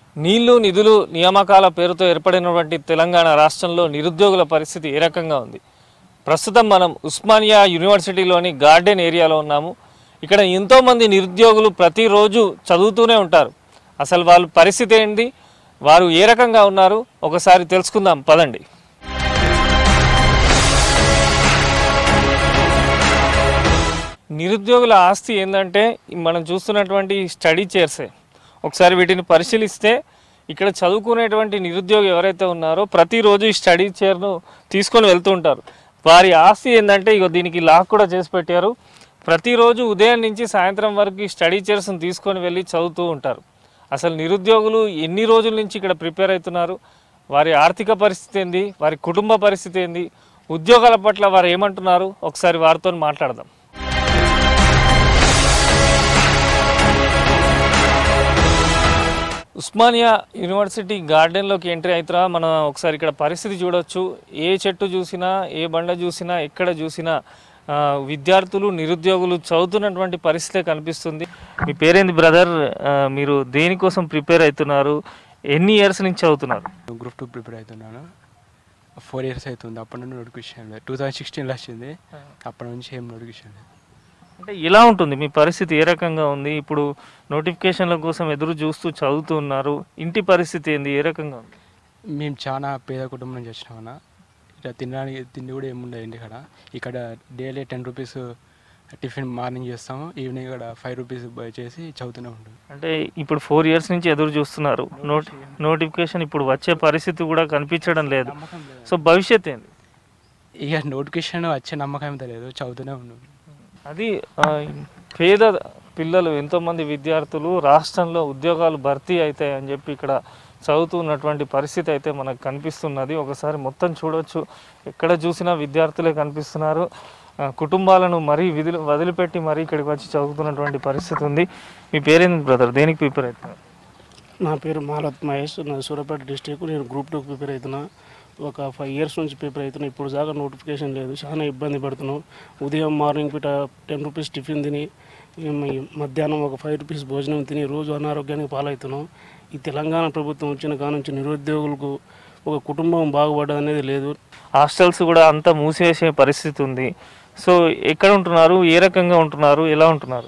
నీళ్లు నిధులు నియామకాల పేరుతో ఏర్పడినటువంటి తెలంగాణ రాష్ట్రంలో నిరుద్యోగుల పరిస్థితి ఏ రకంగా ఉంది ప్రస్తుతం మనం ఉస్మానియా యూనివర్సిటీలోని గార్డెన్ ఏరియాలో ఉన్నాము ఇక్కడ ఎంతోమంది నిరుద్యోగులు ప్రతిరోజు చదువుతూనే ఉంటారు అసలు వాళ్ళ పరిస్థితి ఏంటి వారు ఏ రకంగా ఉన్నారు ఒకసారి తెలుసుకుందాం పదండి నిరుద్యోగుల ఆస్తి ఏంటంటే మనం చూస్తున్నటువంటి స్టడీ చైర్సే ఒకసారి వీటిని పరిశీలిస్తే ఇక్కడ చదువుకునేటువంటి నిరుద్యోగి ఎవరైతే ఉన్నారో ప్రతిరోజు ఈ స్టడీ చైర్ను తీసుకొని వెళ్తూ ఉంటారు వారి ఆస్తి ఏంటంటే ఇగో దీనికి లాక్ కూడా చేసి పెట్టారు ప్రతిరోజు ఉదయం నుంచి సాయంత్రం వరకు ఈ స్టడీ చైర్స్ని తీసుకొని వెళ్ళి చదువుతూ ఉంటారు అసలు నిరుద్యోగులు ఎన్ని రోజుల నుంచి ఇక్కడ ప్రిపేర్ అవుతున్నారు వారి ఆర్థిక పరిస్థితి ఏంది వారి కుటుంబ పరిస్థితి ఏంది ఉద్యోగాల పట్ల వారు ఏమంటున్నారు ఒకసారి వారితో మాట్లాడదాం ఉస్మానియా యూనివర్సిటీ గార్డెన్లోకి ఎంట్రీ అవుతున్నా మనం ఒకసారి ఇక్కడ పరిస్థితి చూడొచ్చు ఏ చెట్టు చూసినా ఏ బండ చూసినా ఎక్కడ చూసినా ఆ, విద్యార్థులు నిరుద్యోగులు చదువుతున్నటువంటి పరిస్థితే కనిపిస్తుంది మీ పేరేంది బ్రదర్ మీరు దేనికోసం ప్రిపేర్ అవుతున్నారు ఎన్ని ఇయర్స్ నుంచి చదువుతున్నారు గ్రూప్ టూ ప్రిపేర్ అవుతున్నాను ఫోర్ ఇయర్స్ అవుతుంది అప్పటి నుండి నోటిఫికేషన్ లేదు టూ థౌజండ్ సిక్స్టీన్లో వచ్చింది అప్పటి నుంచి ఏం నోటిఫికేషన్ లేదు అంటే ఎలా ఉంటుంది మీ పరిస్థితి ఏ రకంగా ఉంది ఇప్పుడు నోటిఫికేషన్ల కోసం ఎదురు చూస్తూ చదువుతూ ఉన్నారు ఇంటి పరిస్థితి ఏంది ఏ రకంగా ఉంది మేము చాలా పేద కుటుంబం నుంచి వచ్చినామన్న ఇక్కడ తినడానికి తిండి కూడా ఏముండదు ఇంటికాడ ఇక్కడ daily ten rupees tiffin morning చేస్తాము ఈవినింగ్ ఇక్కడ ఫైవ్ రూపీస్ చేసి చదువుతూనే ఉంటుంది అంటే ఇప్పుడు ఫోర్ ఇయర్స్ నుంచి ఎదురు చూస్తున్నారు నోటి నోటిఫికేషన్ ఇప్పుడు వచ్చే పరిస్థితి కూడా కనిపించడం లేదు సో భవిష్యత్ ఏంది ఇక నోటిఫికేషన్ వచ్చే నమ్మకం అయితే లేదు చదువుతూనే ఉన్నాం అది ఆ, పేద పిల్లలు ఎంతోమంది విద్యార్థులు రాష్ట్రంలో ఉద్యోగాలు భర్తీ అవుతాయి అని చెప్పి ఇక్కడ చదువుతున్నటువంటి పరిస్థితి అయితే మనకు కనిపిస్తున్నది ఒకసారి మొత్తం చూడొచ్చు ఎక్కడ చూసినా విద్యార్థులే కనిపిస్తున్నారు ఆ, కుటుంబాలను మరీ విధులు వదిలిపెట్టి మరీ ఇక్కడికి వచ్చి చదువుతున్నటువంటి పరిస్థితి ఉంది మీ పేరేంటి బ్రదర్ దేనికి ప్రిపేర్ అవుతున్నారు నా పేరు మాలత్ మహేష్ నా సూర్యాపేట డిస్టిక్ నేను గ్రూప్ టూకి ప్రిపేర్ అవుతున్నా ఒక ఫైవ్ ఇయర్స్ నుంచి ప్రిపేర్ అవుతున్నా ఇప్పుడు దాకా నోటిఫికేషన్ లేదు చాలా ఇబ్బంది పడుతున్నాం ఉదయం మార్నింగ్ పూట టెన్ రూపీస్ టిఫిన్ తిని ఈ మధ్యాహ్నం ఒక ఫైవ్ రూపీస్ భోజనం తిని రోజు అనారోగ్యానికి పాలవుతున్నాం ఈ తెలంగాణ ప్రభుత్వం వచ్చిన కాడ నుంచి నిరుద్యోగులకు ఒక కుటుంబం బాగుపడదు అనేది లేదు హాస్టల్స్ కూడా అంతా మూసివేసే పరిస్థితి ఉంది సో ఎక్కడ ఉంటున్నారు ఏ రకంగా ఉంటున్నారు ఎలా ఉంటున్నారు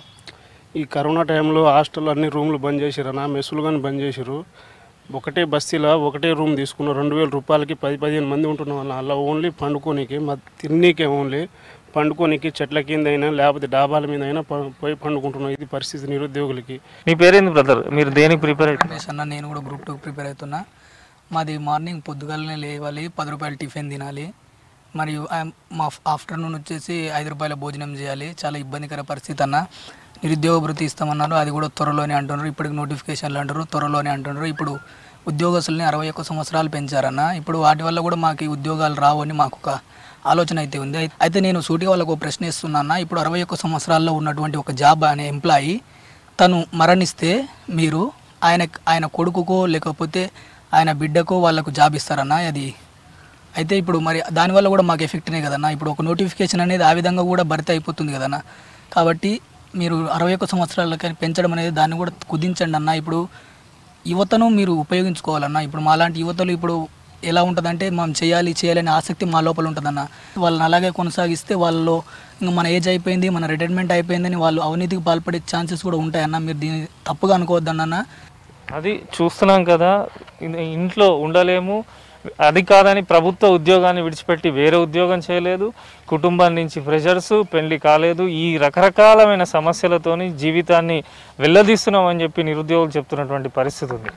ఈ కరోనా టైంలో హాస్టల్ అన్ని రూమ్లు బంద్ చేసిరన్న మెస్సులు కానీ బంద్ చేసిరు ఒకటే బస్తీలో ఒకటే రూమ్ తీసుకున్నాం రెండు వేల రూపాయలకి పది పదిహేను మంది ఉంటున్నాం అన్న అలా ఓన్లీ పండుకోనికి మా తిన్నీకే ఓన్లీ పండుకోనికి చెట్ల కింద అయినా లేకపోతే డాబాల మీద అయినా ప- పోయి పండుకుంటున్నాం ఇది పరిస్థితి నిరుద్యోగులకి మీ పేరేంది బ్రదర్ మీరు దేనికి ప్రిపేర్ అవుతున్నారు రమేష్ అన్న నేను కూడా గ్రూప్ టూ ప్రిపేర్ అవుతున్నా మాది మార్నింగ్ పొద్దుగాలనే లేవాలి పది రూపాయలు టిఫిన్ తినాలి మరియు ఆ- మా ఆఫ్టర్నూన్ వచ్చేసి ఐదు రూపాయల భోజనం చేయాలి చాలా ఇబ్బందికర పరిస్థితి అన్న నిరుద్యోగ భృతి ఇస్తామన్నారు అది కూడా త్వరలోనే అంటున్నారు ఇప్పటికి నోటిఫికేషన్లు అంటారు త్వరలోనే అంటున్నారు ఇప్పుడు ఉద్యోగస్తుల్ని అరవై ఒక్క సంవత్సరాలు పెంచారన్న ఇప్పుడు వాటి వల్ల కూడా మాకు ఈ ఉద్యోగాలు రావని మాకు ఒక ఆలోచన అయితే ఉంది అయి- అయితే నేను సూటిగా వాళ్ళకు ఒక ప్రశ్న ఇస్తున్నా ఇప్పుడు అరవై ఒక్క సంవత్సరాల్లో ఉన్నటువంటి ఒక జాబ్ అనే ఎంప్లాయీ తను మరణిస్తే మీరు ఆయన ఆయన కొడుకుకో లేకపోతే ఆయన బిడ్డకో వాళ్ళకు జాబ్ ఇస్తారన్నా అది అయితే ఇప్పుడు మరి దానివల్ల కూడా మాకు ఎఫెక్ట్నే కదన్నా ఇప్పుడు ఒక నోటిఫికేషన్ అనేది ఆ విధంగా కూడా భర్తీ అయిపోతుంది కదన్నా కాబట్టి మీరు అరవై ఒక్క సంవత్సరాలకి పెంచడం అనేది దాన్ని కూడా కుదించండి అన్న ఇప్పుడు యువతను మీరు ఉపయోగించుకోవాలన్న ఇప్పుడు మాలాంటి యువతలు ఇప్పుడు ఎలా ఉంటుందంటే మనం చేయాలి చేయాలనే ఆసక్తి మా లోపల ఉంటుందన్న వాళ్ళని అలాగే కొనసాగిస్తే వాళ్ళలో ఇంకా మన ఏజ్ అయిపోయింది మన రిటైర్మెంట్ అయిపోయిందని వాళ్ళు అవినీతికి పాల్పడే ఛాన్సెస్ కూడా ఉంటాయన్న మీరు దీన్ని తప్పుగా అనుకోవద్దన్న అది చూస్తున్నాం కదా ఇన్- ఇంట్లో ఉండలేము అది కాదని ప్రభుత్వ ఉద్యోగాన్ని విడిచిపెట్టి వేరే ఉద్యోగం చేయలేదు కుటుంబం నుంచి ప్రెషర్స్ పెళ్లి కాలేదు ఈ రకరకాలమైన సమస్యలతోని జీవితాన్ని వెళ్ళదీస్తున్నామని చెప్పి నిరుద్యోగులు చెప్తున్నటువంటి పరిస్థితి ఉంది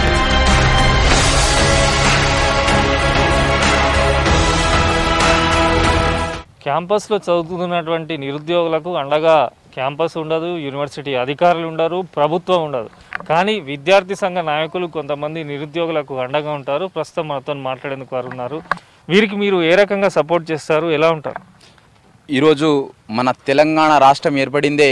క్యాంపస్లో చదువుతున్నటువంటి నిరుద్యోగులకు అండగా క్యాంపస్ ఉండదు యూనివర్సిటీ అధికారులు ఉండరు ప్రభుత్వం ఉండదు కానీ విద్యార్థి సంఘ నాయకులు కొంతమంది నిరుద్యోగులకు అండగా ఉంటారు ప్రస్తుతం మనతో మాట్లాడేందుకు వారు ఉన్నారు వీరికి మీరు ఏ రకంగా సపోర్ట్ చేస్తారు ఎలా ఉంటారు ఈరోజు మన తెలంగాణ రాష్ట్రం ఏర్పడిందే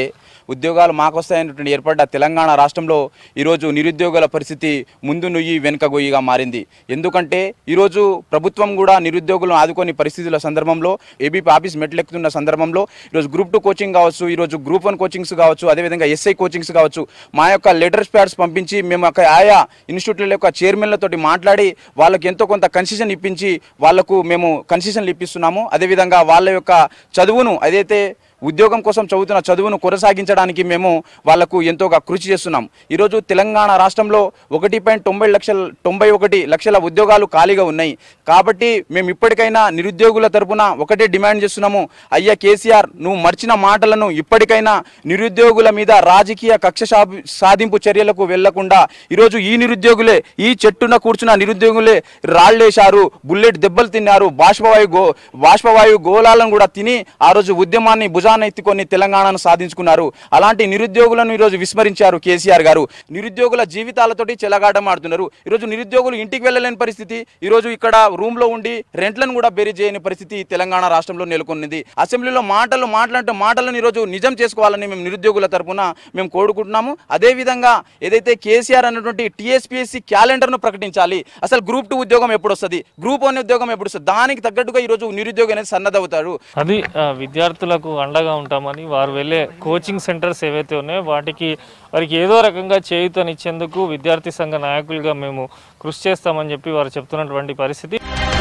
ఉద్యోగాలు మాకు వస్తాయనేటువంటి ఏర్పడ్డ తెలంగాణ రాష్ట్రంలో ఈరోజు నిరుద్యోగుల పరిస్థితి ముందు నుయ్యి వెనుక గొయ్యిగా మారింది ఎందుకంటే ఈరోజు ప్రభుత్వం కూడా నిరుద్యోగులను ఆదుకొని పరిస్థితుల సందర్భంలో ఏబీపీ ఆఫీస్ మెట్లెక్కుతున్న సందర్భంలో ఈరోజు గ్రూప్ టూ కోచింగ్ కావచ్చు ఈరోజు గ్రూప్ వన్ కోచింగ్స్ కావచ్చు అదేవిధంగా ఎస్ఐ కోచింగ్స్ కావచ్చు మా యొక్క లెటర్స్ ప్యాడ్స్ పంపించి మేము ఒక ఆయా ఇన్స్టిట్యూట్ల యొక్క చైర్మన్లతోటి మాట్లాడి వాళ్ళకి ఎంతో కొంత కన్సెషన్ ఇప్పించి వాళ్ళకు మేము కన్సెషన్లు ఇప్పిస్తున్నాము అదేవిధంగా వాళ్ళ యొక్క చదువును అదైతే ఉద్యోగం కోసం చదువుతున్న చదువును కొనసాగించడానికి మేము వాళ్లకు ఎంతోగా కృషి చేస్తున్నాం ఈరోజు తెలంగాణ రాష్ట్రంలో ఒకటి పాయింట్ తొంభై లక్షల తొంభై ఒకటి లక్షల ఉద్యోగాలు ఖాళీగా ఉన్నాయి కాబట్టి మేము ఇప్పటికైనా నిరుద్యోగుల తరపున ఒకటే డిమాండ్ చేస్తున్నాము అయ్యా కేసీఆర్ నువ్వు మర్చిన మాటలను ఇప్పటికైనా నిరుద్యోగుల మీద రాజకీయ కక్ష సాధి- సాధింపు చర్యలకు వెళ్లకుండా ఈరోజు ఈ నిరుద్యోగులే ఈ చెట్టున కూర్చున్న నిరుద్యోగులే రాళ్లేశారు బుల్లెట్ దెబ్బలు తిన్నారు బాష్పవాయు గో బాష్పవాయు గోళాలను కూడా తిని ఆ రోజు ఉద్యమాన్ని భుజాన ఎత్తుకొని తెలంగాణను సాధించుకున్నారు అలాంటి నిరుద్యోగులను ఈరోజు విస్మరించారు కేసీఆర్ గారు నిరుద్యోగుల జీవితాలతోటి చెలగాటమాడుతున్నారు ఈరోజు నిరుద్యోగులు ఇంటికి వెళ్ళలేని పరిస్థితి ఈరోజు ఇక్కడ రూమ్ లో ఉండి రెంట్లను కూడా బేరీ చేయని పరిస్థితి తెలంగాణ రాష్ట్రంలో నెలకొన్నది అసెంబ్లీలో మాటలు మాట్లాడే మాటలను ఈరోజు నిజం చేసుకోవాలని మేము నిరుద్యోగుల తరపున మేము కోరుకుంటున్నాము అదేవిధంగా ఏదైతే కేసీఆర్ అన్నటువంటి టీఎస్పీఎస్సీ క్యాలెండర్ను ప్రకటించాలి అసలు గ్రూప్ టూ ఉద్యోగం ఎప్పుడు వస్తుంది గ్రూప్ వన్ ఉద్యోగం ఎప్పుడు వస్తుంది దానికి తగ్గట్టుగా ఈరోజు నిరుద్యోగి అనేది సన్నద్ధవుతారు అది ఆ, విద్యార్థులకు అండగా ఉంటామని వారు వెళ్ళే కోచింగ్ సెంటర్స్ ఏవైతే ఉన్నాయో వాటికి వారికి ఏదో రకంగా చేయూతనిచ్చేందుకు విద్యార్థి సంఘ నాయకులుగా మేము కృషి చేస్తామని చెప్పి వారు చెప్తున్నటువంటి పరిస్థితి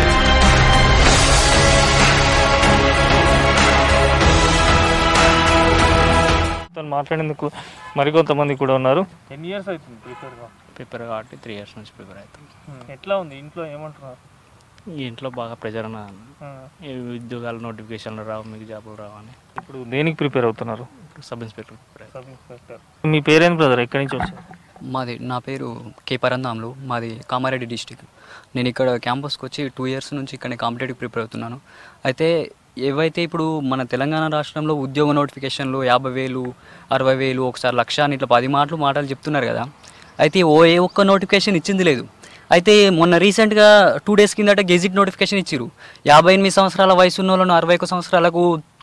తను మాట్లాడేందుకు మరికొంతమంది కూడా ఉన్నారు ఎన్ని ఇయర్స్ అవుతుంది ప్రిపేర్గా ప్రిపేర్ కాబట్టి త్రీ ఇయర్స్ నుంచి ప్రిపేర్ అవుతాం ఎట్లా ఉంది ఇంట్లో ఏమంటున్నారు ఈ ఇంట్లో బాగా ప్రెజర్ ఉన్నది ఆ, ఈ ఉద్యోగాలు నోటిఫికేషన్లు రావు మీకు జాబులు రావు అని ఇప్పుడు దేనికి ప్రిపేర్ అవుతున్నారు ఇప్పుడు సబ్ ఇన్స్పెక్టర్ ప్రిపేర్ అవుతాం సబ్ ఇన్స్పెక్టర్ మీ పేరేంటి బ్రదర్ ఎక్కడి నుంచి వచ్చారు మాది నా పేరు కే పరంధాములు మాది కామారెడ్డి డిస్టిక్ నేను ఇక్కడ క్యాంపస్కి వచ్చి టూ ఇయర్స్ నుంచి ఇక్కడ కాంపిటేటివ్ ప్రిపేర్ అవుతున్నాను అయితే ఏవైతే ఇప్పుడు మన తెలంగాణ రాష్ట్రంలో ఉద్యోగ నోటిఫికేషన్లు యాభై వేలు అరవై వేలు ఒకసారి లక్ష అని ఇట్లా పది మాటలు మాటలు చెప్తున్నారు కదా అయితే ఓ ఏ ఒక్క నోటిఫికేషన్ ఇచ్చింది లేదు అయితే మొన్న రీసెంట్గా టూ డేస్ కిందట గెజిట్ నోటిఫికేషన్ ఇచ్చారు యాభై ఎనిమిది సంవత్సరాల వయసు ఉన్న వాళ్ళను అరవై ఒక్క సంవత్సరాలకు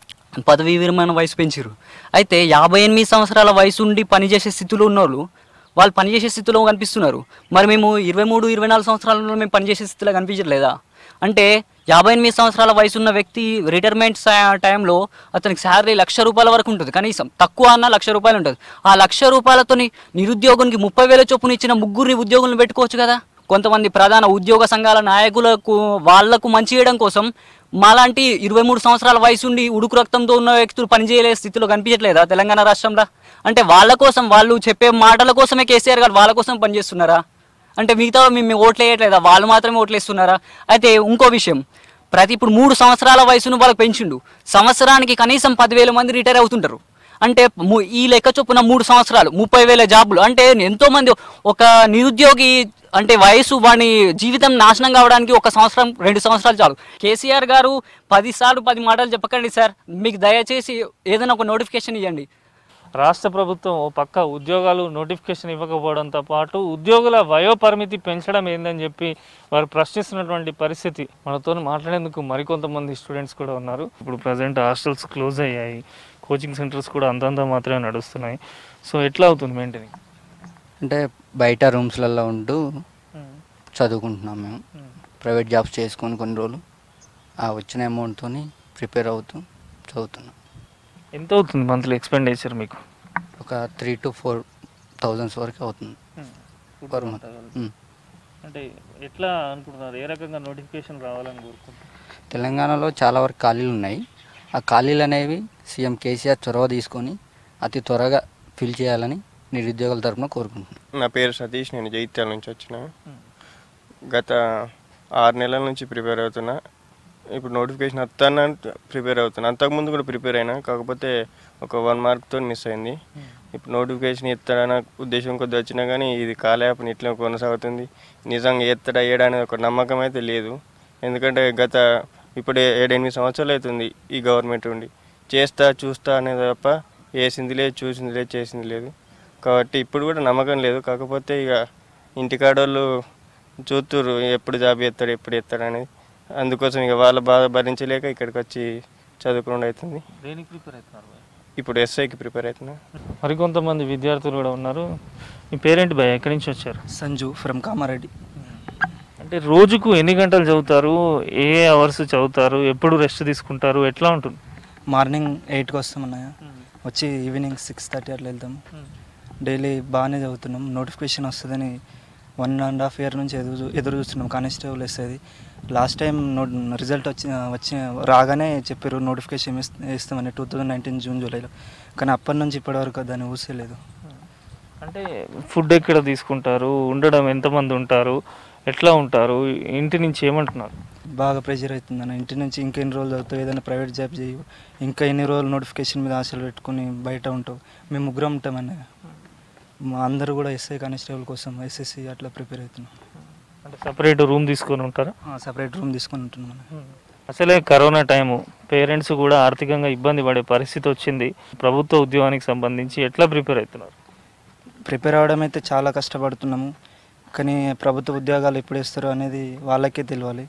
పదవీ విరమణ వయసు పెంచారు అయితే యాభై ఎనిమిది సంవత్సరాల వయసు ఉండి పనిచేసే స్థితిలో ఉన్నోళ్ళు వాళ్ళు పనిచేసే స్థితిలో కనిపిస్తున్నారు మరి మేము ఇరవై మూడు ఇరవై నాలుగు సంవత్సరాలలో మేము పనిచేసే స్థితిలో కనిపించట్లేదా అంటే యాభై ఎనిమిది సంవత్సరాల వయసు ఉన్న వ్యక్తి రిటైర్మెంట్ టైంలో అతనికి శాలరీ లక్ష రూపాయల వరకు ఉంటుంది కనీసం తక్కువ అన్న లక్ష రూపాయలు ఉంటుంది ఆ లక్ష రూపాయలతోని నిరుద్యోగునికి ముప్పై వేల చొప్పున ఇచ్చిన ముగ్గురిని ఉద్యోగులను పెట్టుకోవచ్చు కదా కొంతమంది ప్రధాన ఉద్యోగ సంఘాల నాయకులకు వాళ్లకు మంచి చేయడం కోసం మాలాంటి ఇరవై మూడు సంవత్సరాల వయసు ఉండి ఉడుకు రక్తంతో ఉన్న వ్యక్తులు పనిచేయలే స్థితిలో కనిపించట్లేదా తెలంగాణ రాష్ట్రంలో అంటే వాళ్ళ కోసం వాళ్ళు చెప్పే మాటల కోసమే కేసీఆర్ గారు వాళ్ళ కోసం పనిచేస్తున్నారా అంటే మిగతా మేము మేము ఓట్లు వేయట్లేదా వాళ్ళు మాత్రమే ఓట్లు వేస్తున్నారా అయితే ఇంకో విషయం ప్రతి ఇప్పుడు మూడు సంవత్సరాల వయసును వాళ్ళకి పెంచిండు సంవత్సరానికి కనీసం పదివేల మంది రిటైర్ అవుతుంటారు అంటే ము- ఈ లెక్క చొప్పున మూడు సంవత్సరాలు ముప్పై వేల జాబులు అంటే ఎంతో మంది ఒక నిరుద్యోగి అంటే వయసు వాడి జీవితం నాశనం కావడానికి ఒక సంవత్సరం రెండు సంవత్సరాలు చాలు కేసీఆర్ గారు పది సార్లు పది మాటలు చెప్పకండి సార్ మీకు దయచేసి ఏదైనా ఒక నోటిఫికేషన్ ఇవ్వండి రాష్ట్ర ప్రభుత్వం ఓ పక్క ఉద్యోగాలు నోటిఫికేషన్ ఇవ్వకపోవడంతో పాటు ఉద్యోగుల వయోపరిమితి పెంచడం ఏందని చెప్పి వారు ప్రశ్నిస్తున్నటువంటి పరిస్థితి మనతో మాట్లాడేందుకు మరికొంతమంది స్టూడెంట్స్ కూడా ఉన్నారు ఇప్పుడు ప్రజెంట్ హాస్టల్స్ క్లోజ్ అయ్యాయి కోచింగ్ సెంటర్స్ కూడా అంతంత మాత్రమే నడుస్తున్నాయి సో ఎట్లా అవుతుంది మెయింటైనింగ్ అంటే బయట రూమ్స్లలో ఉంటూ చదువుకుంటున్నాం మేము ప్రైవేట్ జాబ్స్ చేసుకొని కొన్ని రోజులు ఆ వచ్చిన అమౌంట్తో ప్రిపేర్ అవుతూ చదువుతున్నాం ఎంత అవుతుంది మంత్లీ ఎక్స్పెండిచర్ మీకు ఒక త్రీ టు ఫోర్ థౌజండ్స్ వరకు అవుతుంది పర్ మంత్ అంటే ఎట్లా అనుకుంటున్నారు ఏ రకంగా నోటిఫికేషన్ రావాలని కోరుకుంటున్నారు తెలంగాణలో చాలా వరకు ఖాళీలు ఉన్నాయి ఆ ఖాళీలు అనేవి సీఎం కేసీఆర్ చొరవ తీసుకొని అతి త్వరగా ఫిల్ చేయాలని నిరుద్యోగుల తరపున కోరుకుంటున్నాను నా పేరు సతీష్ నేను జైత్యాల నుంచి వచ్చిన గత ఆరు నెలల నుంచి ప్రిపేర్ అవుతున్నా ఇప్పుడు నోటిఫికేషన్ వస్తాన ప్రిపేర్ అవుతున్నా అంతకుముందు కూడా ప్రిపేర్ అయినా కాకపోతే ఒక వన్ మార్క్తో మిస్ అయింది ఇప్పుడు నోటిఫికేషన్ ఎత్తాడన్న ఉద్దేశం కొద్ది వచ్చినా కానీ ఇది కాలయాపన ఇట్లా కొనసాగుతుంది నిజంగా ఎత్తడా ఏడా అనేది ఒక నమ్మకం అయితే లేదు ఎందుకంటే గత ఇప్పుడు ఏ- ఏడెనిమిది సంవత్సరాలు అవుతుంది ఈ గవర్నమెంట్ ఉండి చేస్తా చూస్తా అనేది తప్ప వేసింది లేదు చూసింది లేదు చేసింది లేదు కాబట్టి ఇప్పుడు కూడా నమ్మకం లేదు కాకపోతే ఇక ఇంటికాడోళ్ళు చూస్తుర్రు ఎప్పుడు జాబ్ చేస్తాడు ఎప్పుడు చేస్తాడు అనేది అందుకోసం ఇక వాళ్ళ బాధ భరించలేక ఇక్కడికి వచ్చి చదువుకోవడం అవుతుంది దేనికి ప్రిపేర్ అవుతున్నారు ఇప్పుడు ఎస్ఐకి ప్రిపేర్ అవుతున్నా మరికొంతమంది విద్యార్థులు కూడా ఉన్నారు మీ పేరెంట్ భయ ఎక్కడి నుంచి వచ్చారు సంజు ఫ్రమ్ కామారెడ్డి అంటే రోజుకు ఎన్ని గంటలు చదువుతారు ఏ అవర్స్ చదువుతారు ఎప్పుడు రెస్ట్ తీసుకుంటారు ఎట్లా ఉంటుంది మార్నింగ్ ఎయిట్కి వస్తాం అన్నయ్య వచ్చి ఈవినింగ్ సిక్స్ థర్టీ అట్లా వెళ్తాం డైలీ బాగానే చదువుతున్నాం నోటిఫికేషన్ వస్తుందని వన్ అండ్ హాఫ్ ఇయర్ నుంచి ఎదురు ఎదురు చూస్తున్నాం కానిస్టేబుల్ వస్తుంది లాస్ట్ టైం నో రిజల్ట్ వచ్చి వచ్చి రాగానే చెప్పారు నోటిఫికేషన్ ఇస్తామని టూ థౌజండ్ నైన్టీన్ జూన్ జూలైలో కానీ అప్పటి నుంచి ఇప్పటివరకు దాన్ని ఊసేలేదు అంటే ఫుడ్ ఎక్కడ తీసుకుంటారు ఉండడం ఎంతమంది ఉంటారు ఎట్లా ఉంటారు ఇంటి నుంచి ఏమంటున్నారు బాగా ప్రెషర్ అవుతుంది అన్న ఇంటి నుంచి ఇంకెన్ని రోజులు చదువుతావు ఏదైనా ప్రైవేట్ జాబ్ చేయవు ఇంకా ఎన్ని రోజులు నోటిఫికేషన్ మీద ఆశలు పెట్టుకుని బయట ఉంటావు మేము ముగ్గురం ఉంటామన్న మా అందరూ కూడా ఎస్ఐ కానిస్టేబుల్ కోసం ఎస్ఎస్సి అట్లా ప్రిపేర్ అవుతున్నాం అంటే సపరేట్ రూమ్ తీసుకొని ఉంటారా సపరేట్ రూమ్ తీసుకొని ఉంటున్నాం అన్న. అసలే కరోనా టైము పేరెంట్స్ కూడా ఆర్థికంగా ఇబ్బంది పడే పరిస్థితి వచ్చింది ప్రభుత్వ ఉద్యోగానికి సంబంధించి ఎట్లా ప్రిపేర్ అవుతున్నారు ప్రిపేర్ అవ్వడం అయితే చాలా కష్టపడుతున్నాము కానీ ప్రభుత్వ ఉద్యోగాలు ఎప్పుడు ఇస్తారో అనేది వాళ్ళకే తెలియాలి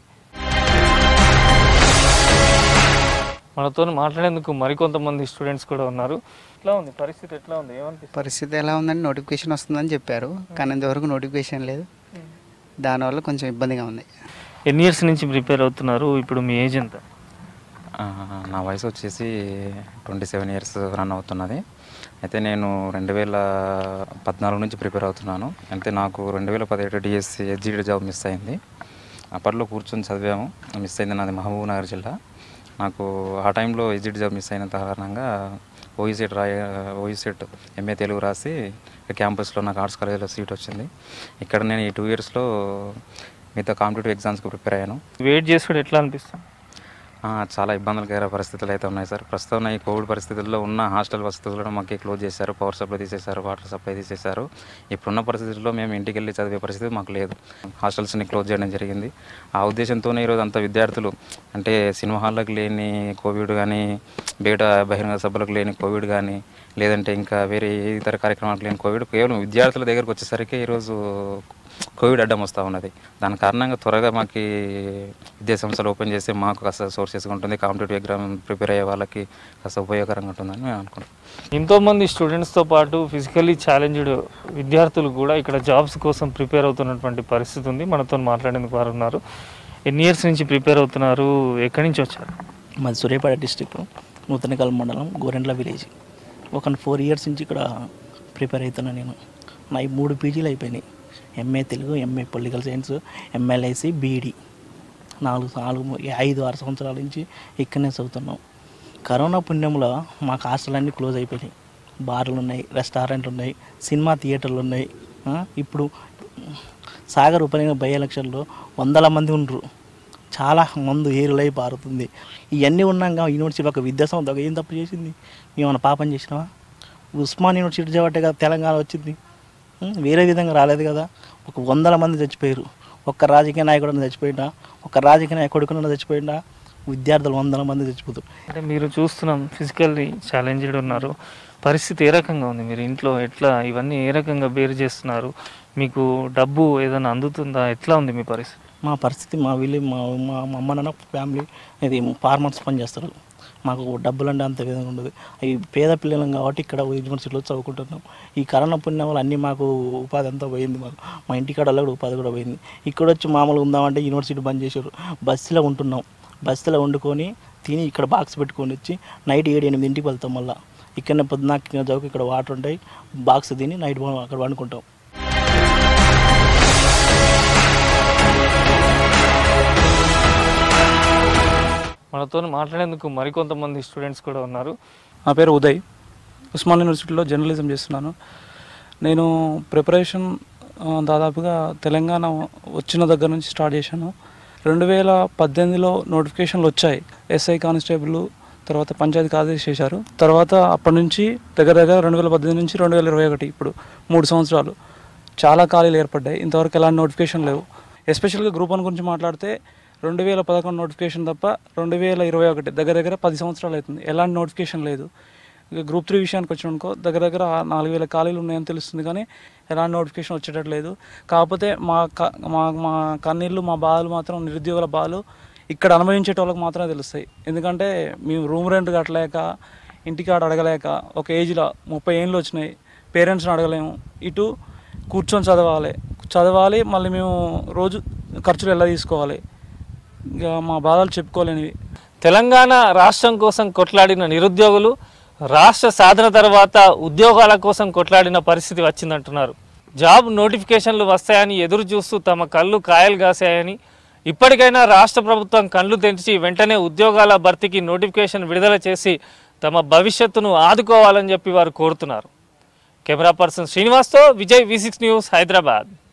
మనతో మాట్లాడేందుకు మరికొంతమంది స్టూడెంట్స్ కూడా ఉన్నారు ఎట్లా ఉంది పరిస్థితి ఎట్లా ఉంది ఏమనిపిస్తుంది పరిస్థితి ఎలా ఉందని నోటిఫికేషన్ వస్తుందని చెప్పారు కానీ ఇంతవరకు నోటిఫికేషన్ లేదు దానివల్ల కొంచెం ఇబ్బందిగా ఉంది ఎన్ని ఇయర్స్ నుంచి ప్రిపేర్ అవుతున్నారు ఇప్పుడు మీ ఏజ్ ఎంత ఆ, నా వయసు వచ్చేసి ట్వంటీ సెవెన్ ఇయర్స్ రన్ అవుతున్నది అయితే నేను రెండు వేల పద్నాలుగు నుంచి ప్రిపేర్ అవుతున్నాను అయితే నాకు రెండు వేల పదిహేడు డిఎస్సి ఎస్జీడీ జాబ్ మిస్ అయింది అప్పట్లో కూర్చొని చదివాము మిస్ అయింది నాది మహబూబ్ నగర్ జిల్లా నాకు ఆ టైంలో ఎస్జీడీ జాబ్ మిస్ అయిన కారణంగా ఓఈసెట్ రాయ ఓఈసెట్ ఎంఏ తెలుగు రాసి క్యాంపస్లో నాకు ఆర్ట్స్ కాలేజీలో సీట్ వచ్చింది ఇక్కడ నేను ఈ టూ ఇయర్స్లో మిగతా కాంపిటేటివ్ ఎగ్జామ్స్కి ప్రిపేర్ అయ్యాను వెయిట్ చేసుకుంటే ఎట్లా అనిపిస్తుంది ఆ, చాలా ఇబ్బందులకర పరిస్థితులు అయితే ఉన్నాయి సార్ ప్రస్తుతం ఈ కోవిడ్ పరిస్థితుల్లో ఉన్న హాస్టల్ వసతులను మాకు క్లోజ్ చేశారు పవర్ సప్లై తీసేశారు వాటర్ సప్లై తీసేశారు ఇప్పుడున్న పరిస్థితుల్లో మేము ఇంటికి వెళ్ళి చదివే పరిస్థితి మాకు లేదు హాస్టల్స్ని క్లోజ్ చేయడం జరిగింది ఆ ఉద్దేశంతోనే ఈరోజు అంత విద్యార్థులు అంటే సినిమా హాళ్ళకు లేని కోవిడ్ కానీ బయట బహిరంగ సభలకు లేని కోవిడ్ కానీ లేదంటే ఇంకా వేరే ఏ ఇతర కార్యక్రమాలకు లేని కోవిడ్ కేవలం విద్యార్థుల దగ్గరకు వచ్చేసరికి ఈరోజు కోవిడ్ అడ్డం వస్తూ ఉన్నది దాని కారణంగా త్వరగా మాకు విద్యా సంస్థలు ఓపెన్ చేస్తే మాకు కాస్త సోర్సెస్గా ఉంటుంది కాంపిటేటివ్ ఎగ్జామ్ ప్రిపేర్ అయ్యే వాళ్ళకి కాస్త ఉపయోగకరంగా ఉంటుందని మేము అనుకుంటున్నాం ఎంతోమంది స్టూడెంట్స్తో పాటు ఫిజికల్లీ ఛాలెంజ్డ్ విద్యార్థులు కూడా ఇక్కడ జాబ్స్ కోసం ప్రిపేర్ అవుతున్నటువంటి పరిస్థితి ఉంది మనతో మాట్లాడేందుకు వారు ఉన్నారు ఎన్ని ఇయర్స్ నుంచి ప్రిపేర్ అవుతున్నారు ఎక్కడి నుంచి వచ్చారు మాది సూర్యాపేట డిస్టిక్ నూతనకల్ మండలం గోరెంట్ల విలేజ్ ఒక ఫోర్ ఇయర్స్ నుంచి ఇక్కడ ప్రిపేర్ అవుతున్నా నేను నా ఈ మూడు పీజీలు అయిపోయినాయి MA Telugu MA political science MLISc BEd నాలుగు నాలుగు ఐదు ఆరు సంవత్సరాల నుంచి ఇక్కడనే చదువుతున్నాం కరోనా పుణ్యంలో మాకు హాస్టల్ అన్నీ క్లోజ్ అయిపోయినాయి బార్లు ఉన్నాయి రెస్టారెంట్లు ఉన్నాయి సినిమా థియేటర్లు ఉన్నాయి ఆ, ఇప్పుడు సాగర్ ఉపనయన బై ఎలక్షన్లో వందల మంది ఉండరు చాలా మందు ఏరులై పారుతుంది ఇవన్నీ ఉన్నాక యూనివర్సిటీ ఒక విద్యాసంస్థ ఒక ఏం తప్పు చేసింది ఏమైనా పాపం చేసినావా ఉస్మాన్ యూనివర్సిటీ చేయబట్టే కదా తెలంగాణ వచ్చింది ఉం? వేరే విధంగా రాలేదు కదా ఒక వందల మంది చచ్చిపోయారు ఒక్క రాజకీయ నాయకుడు చచ్చిపోయినా ఒక రాజకీయ నాయకుడు చచ్చిపోయినా విద్యార్థులు వందల మంది చచ్చిపోతారు అంటే మీరు చూస్తున్నాం ఫిజికల్లీ ఛాలెంజ్డ్ ఉన్నారు పరిస్థితి ఏ రకంగా ఉంది మీరు ఇంట్లో ఎట్లా ఇవన్నీ ఏ రకంగా బేర్ చేస్తున్నారు మీకు డబ్బు ఏదైనా అందుతుందా ఎట్లా ఉంది మీ పరిస్థితి మా పరిస్థితి మా వీళ్ళు మా మా మా అమ్మ నాన్న ఫ్యామిలీ ఇది ఫార్మర్స్ పని చేస్తారు మాకు డబ్బులు అంటే అంత విధంగా ఉండదు అవి పేద పిల్లలం కాబట్టి ఇక్కడ యూనివర్సిటీలో చదువుకుంటున్నాం ఈ కరోనా పుణ్యం వల్ల అన్నీ మాకు ఉపాధి అంతా పోయింది మాకు మా ఇంటికాడ వాళ్ళకి కూడా ఉపాధి కూడా పోయింది ఇక్కడ వచ్చి మామూలుగా ఉందామంటే యూనివర్సిటీ బంద్ చేశారు బస్సులో ఉంటున్నాం బస్సులో వండుకొని తిని ఇక్కడ బాక్స్ పెట్టుకొని వచ్చి నైట్ ఏడు ఎనిమిది ఇంటికి వెళ్తాం మళ్ళీ ఇక్కడనే పొద్దున చౌక ఇక్కడ వాటర్ ఉంటాయి బాక్స్ తిని నైట్ అక్కడ వండుకుంటాం మనతో మాట్లాడేందుకు మరికొంతమంది స్టూడెంట్స్ కూడా ఉన్నారు నా పేరు ఉదయ్ ఉస్మాన్ యూనివర్సిటీలో జర్నలిజం చేస్తున్నాను నేను ప్రిపరేషన్ ఆ, దాదాపుగా తెలంగాణ వచ్చిన దగ్గర నుంచి స్టార్ట్ చేశాను రెండు వేల పద్దెనిమిదిలో నోటిఫికేషన్లు వచ్చాయి ఎస్ఐ కానిస్టేబుల్ తర్వాత పంచాయతీ కార్యదర్శి చేశారు తర్వాత అప్పటి నుంచి దగ్గర దగ్గర రెండు వేల పద్దెనిమిది నుంచి రెండు వేల ఇరవై ఒకటి ఇప్పుడు మూడు సంవత్సరాలు చాలా ఖాళీలు ఏర్పడ్డాయి ఇంతవరకు ఎలాంటి నోటిఫికేషన్ లేవు ఎస్పెషల్గా గ్రూప్ వన్ గురించి మాట్లాడితే రెండు వేల పదకొండు నోటిఫికేషన్ తప్ప రెండు వేల ఇరవై ఒకటి దగ్గర దగ్గర పది సంవత్సరాలు అవుతుంది ఎలాంటి నోటిఫికేషన్ లేదు ఇక గ్రూప్ త్రీ విషయానికి వచ్చిననుకో దగ్గర దగ్గర ఆ నాలుగు వేల ఖాళీలు ఉన్నాయని తెలుస్తుంది కానీ ఎలాంటి నోటిఫికేషన్ వచ్చేటట్లేదు కాకపోతే మా క మా మా కన్నీళ్ళు మా బాధలు మాత్రం నిరుద్యోగుల బాధలు ఇక్కడ అనుభవించేటోళ్ళకి మాత్రమే తెలుస్తాయి ఎందుకంటే మేము రూమ్ రెంట్ కట్టలేక ఇంటికాడ అడగలేక ఒక ఏజ్లో ముప్పై ఏళ్ళు వచ్చినాయి పేరెంట్స్ని అడగలేము ఇటు కూర్చొని చదవాలి చదవాలి మళ్ళీ మేము రోజు ఖర్చులు ఎలా తీసుకోవాలి ఇక మా బాధలు చెప్పుకోలేనివి తెలంగాణ రాష్ట్రం కోసం కొట్లాడిన నిరుద్యోగులు రాష్ట్ర సాధన తర్వాత ఉద్యోగాల కోసం కొట్లాడిన పరిస్థితి వచ్చిందంటున్నారు జాబ్ నోటిఫికేషన్లు వస్తాయని ఎదురు చూస్తూ తమ కళ్ళు కాయలు కాసాయని ఇప్పటికైనా రాష్ట్ర ప్రభుత్వం కళ్ళు తెరిచి వెంటనే ఉద్యోగాల భర్తీకి నోటిఫికేషన్ విడుదల చేసి తమ భవిష్యత్తును ఆదుకోవాలని చెప్పి వారు కోరుతున్నారు కెమెరా పర్సన్ శ్రీనివాస్తో Vijay V six news Hyderabad